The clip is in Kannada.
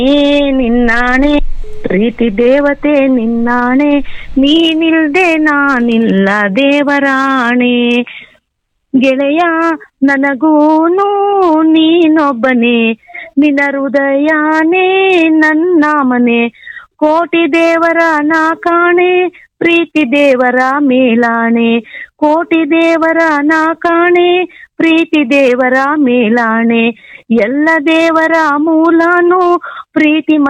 ಏ ನಿನ್ನಾಣೆ ಪ್ರೀತಿ ದೇವತೆ ನಿನ್ನಾಣೆ ನೀನಿಲ್ದೆ ನಾನಿಲ್ಲ ದೇವರಾಣೆ ಗೆಳೆಯ ನನಗೂನು ನೀನೊಬ್ಬನೇ ನಿನ್ನ ಹೃದಯನೇ ನನ್ನ ಮನೆ ಕೋಟಿ ದೇವರ ನಾ ಕಾಣೆ ಪ್ರೀತಿ ದೇವರ ಮೇಲಾಣೆ ಕೋಟಿ ದೇವರ ನಾ ಕಾಣೆ ಪ್ರೀತಿ ದೇವರ ಮೇಲಾಣೆ ಎಲ್ಲ ದೇವರ ಮೂಲನು ಪ್ರೀತಿ